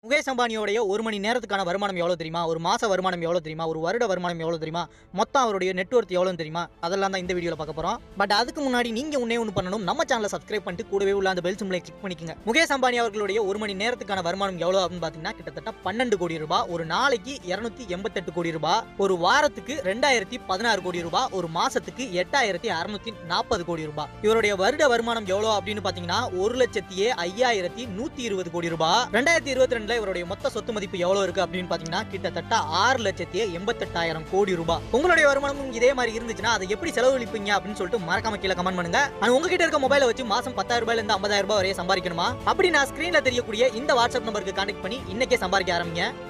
முகேஷ் அம்பானியோடைய ஒரு மணி நேரத்துக்கான வருமானம் எவ்வளோ தெரியுமா ஒரு மாச வருமானம் எவ்வளோ தெரியுமா ஒரு வருட வருமானம் எவ்வளோ தெரியுமா மொத்தம் அவருடைய நெட்ஒர்த் எவ்வளோன்னு தெரியுமா அதெல்லாம் தான் இந்த வீடியோவில் பார்க்க போகிறோம் பட் அதுக்கு முன்னாடி நீங்கள் உன்னே ஒன்று பண்ணணும் நம்ம சேனலை சப்ஸ்கிரைப் பண்ணிட்டு கூடவே உள்ள அந்த பெல் சிம்பிளை கிளிக் பண்ணிக்கோங்க முகேஷ் அம்பானி அவர்களுடைய ஒரு மணி நேரத்துக்கான வருமானம் எவ்வளோ அப்படின்னு பார்த்தீங்கன்னா கிட்டத்தட்ட பன்னெண்டு கோடி ரூபாய் ஒரு நாளைக்கு இரநூத்தி எண்பத்தெட்டு கோடி ரூபாய் ஒரு வாரத்துக்கு ரெண்டாயிரத்தி பதினாறு கோடி ரூபாய் ஒரு மாசத்துக்கு எட்டாயிரத்தி அறுநூத்தி நாற்பது கோடி ரூபாய் இவருடைய வருட வருமானம் எவ்வளோ அப்படின்னு பார்த்தீங்கன்னா ஒரு லட்சத்தியே ஐயாயிரத்தி நூத்தி இருபது கோடி ரூபாய் ரெண்டாயிரத்தி இருபத்தி ரெண்டுல இவருடைய மொத்த சொத்து மதிப்பு எவ்வளவு இருக்கு அப்படின்னு பாத்தீங்கன்னா கிட்டத்தட்ட ஆறு லட்சத்தியே எண்பத்தெட்டாயிரம் கோடி ரூபாய் உங்களுடைய வருமானமும் இதே மாதிரி இருந்துச்சுன்னா அதை எப்படி செலவழிப்பீங்க அப்படின்னு சொல்லிட்டு மறக்காம கீழே கமெண்ட் பண்ணுங்க அண்ட் உங்ககிட்ட இருக்க மொபைலை வச்சு மாசம் பத்தாயிரம் ரூபாயில இருந்து ஐம்பதாயிரம் ரூபாய் வரைய சம்பாதிக்கணுமா அப்படி நான் ஸ்கிரீன்ல தெரியக்கூடிய இந்த வாட்ஸ்அப் நம்பருக்கு கான்டெக்ட் பண்ணி இன்னைக்கே சம்பாதிக்க ஆரம்பிங்க